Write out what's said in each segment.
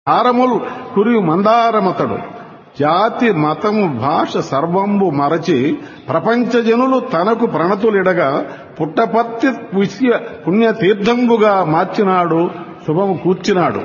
హారములు కురియు మందారమతడు జాతి మతము భాష సర్వంబు మరచి ప్రపంచ జనులు తనకు ప్రణతులిడగా పుట్టపత్తి విషయ పుణ్యతీర్థంబుగా మార్చినాడు శుభము కూర్చినాడు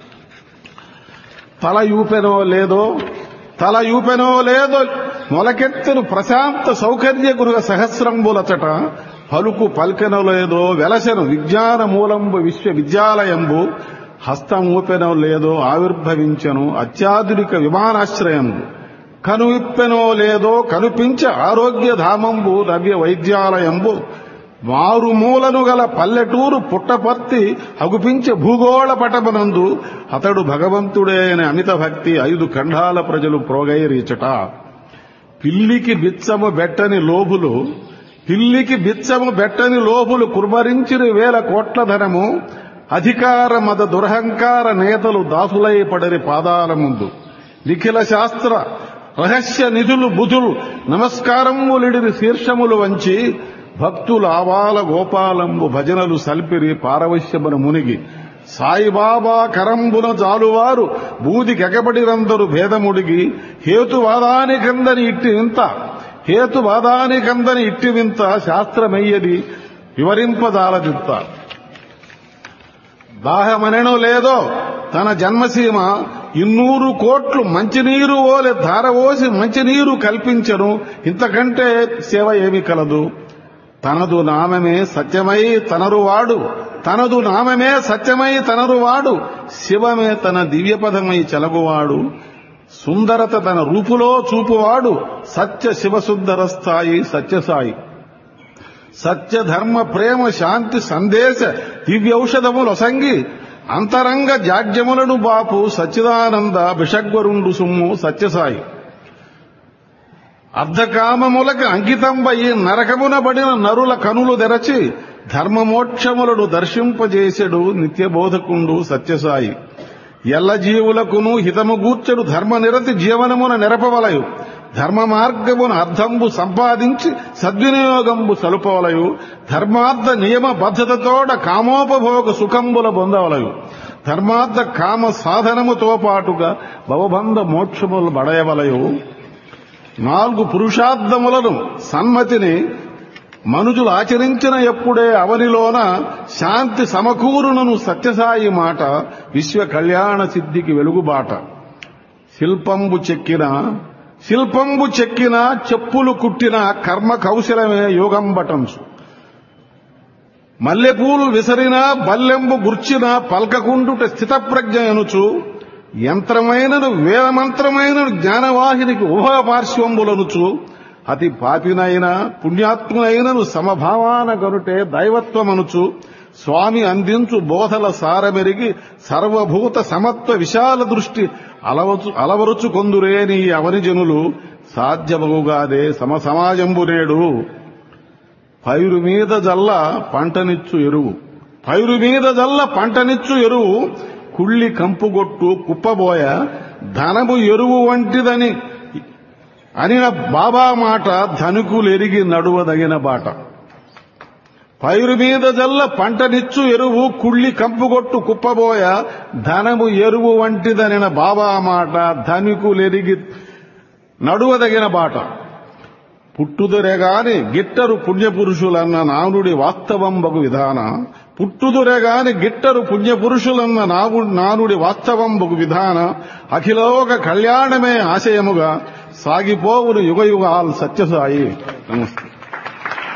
తల యూపెనో లేదో తల యూపెనో లేదో మొలకెత్తును ప్రశాంత సౌకర్య గృహ సహస్రంబులచట పలుకు పల్కెనో లేదో వెలసెను విజ్ఞాన మూలంబు విశ్వవిద్యాలయంబు హస్తం ఊపెనో లేదో ఆవిర్భవించను అత్యాధునిక విమానాశ్రయంబు కనువిప్పెనో లేదో కనుపించ ఆరోగ్య ధామంబు నవ్య వైద్యాలయంబు మారుమూలను గల పల్లెటూరు పుట్టపర్తి అగుపించే భూగోళ పటమునందు అతడు భగవంతుడే అనే అమిత భక్తి ఐదు ఖండాల ప్రజలు ప్రోగైరీచట పిల్లికి బిచ్చము బెట్టని లోబులు పిల్లికి బిచ్చము బెట్టని లోబులు కుర్మరించిన వేల కోట్ల ధనము అధికార మద దురహంకార నేతలు దాసులై పడరి పాదాల ముందు నిఖిల శాస్త్ర రహస్య నిధులు బుధులు నమస్కారములిడిని శీర్షములు వంచి భక్తుల ఆవాల గోపాలంబు భజనలు సల్పిరి పారవశ్యమున మునిగి సాయిబాబా కరంబున జాలువారు బూది గెగబడిరందరు భేదముడిగి హేతువాదానికందని ఇట్టి వింత హేతువాదానికందని ఇట్టి వింత శాస్త్రమయ్యది వివరింపదాలదిత్త దాహమనెను లేదో తన జన్మసీమ ఇన్నూరు కోట్లు మంచినీరు ఓలె ధారవోసి మంచినీరు కల్పించను ఇంతకంటే సేవ ఏమి కలదు తనదు నామమే సత్యమై తనరువాడు తనదు నామమే సత్యమై తనరువాడు శివమే తన దివ్యపదమై చెలగువాడు సుందరత తన రూపులో చూపువాడు సత్య శివసుందర స్థాయి సత్యసాయి సత్య ధర్మ ప్రేమ శాంతి సందేశ దివ్యౌషధములొసంగి అంతరంగ జాడ్యములను బాపు సచ్చిదానంద బిషగ్వరుండు సుమ్ము సత్యసాయి అర్ధకామములకు అంకితంబయి నరకమున బడిన నరుల కనులు తెరచి ధర్మమోక్షములను దర్శింపజేసెడు నిత్యబోధకుండు సత్యసాయి ఎల్ల జీవులకును హితము గూర్చెడు ధర్మనిరతి జీవనమున నెరపవలయు ధర్మ మార్గమున అర్థంబు సంపాదించి సద్వినియోగంబు సలుపవలయు ధర్మార్థ నియమ బద్ధతతోడ కామోపభోగ సుఖంబుల పొందవలయు ధర్మార్థ కామ సాధనముతో పాటుగా భవబంధ మోక్షములు బడయవలయు నాలుగు పురుషార్థములను సన్మతిని మనుజులు ఆచరించిన ఎప్పుడే అవనిలోన శాంతి సమకూరునను సత్యసాయి మాట విశ్వ కళ్యాణ సిద్ధికి వెలుగుబాట శిల్పంబు చెక్కిన శిల్పంబు చెక్కిన చెప్పులు కుట్టిన కర్మ కౌశలమే యోగం బటంచు మల్లెపూలు విసరిన బల్లెంబు గుర్చిన పల్కకుండుట స్థితప్రజ్ఞ ఎనుచు యంత్రమైనను వేదమంత్రమైనను జ్ఞానవాహినికి ఉభయ పార్శ్వంబులనుచు అతి పాపినైన పుణ్యాత్మునైనను సమభావాన గనుటే దైవత్వమనుచు స్వామి అందించు బోధల సారమెరిగి సర్వభూత సమత్వ విశాల దృష్టి అలవచు అలవరుచు కొందురేని అవని జనులు సాధ్యమగుగాదే సమ సమాజంబు నేడు పైరు మీద జల్ల పంటనిచ్చు ఎరువు పైరు మీద జల్ల పంటనిచ్చు ఎరువు కుళ్ళి కంపుగొట్టు కుప్పబోయ ధనము ఎరువు వంటిదని అనిన బాబా మాట ధనుకులెరిగి నడువదగిన బాట పైరు మీద జల్ల పంటనిచ్చు ఎరువు కుళ్ళి కంపుగొట్టు కుప్పబోయ ధనము ఎరువు వంటిదనిన బాబా మాట ధనికులెరిగి నడువదగిన బాట పుట్టుదురెగాని గిట్టరు పుణ్యపురుషులన్న నానుడి వాస్తవంబగు విధాన పుట్టుదురెగాని గిట్టరు పుణ్యపురుషులన్న నావు నానుడి వాస్తవంబగు విధాన అఖిలోక కళ్యాణమే ఆశయముగా సాగిపోవును యుగ యుగాల్ సత్యసాయి నమస్తే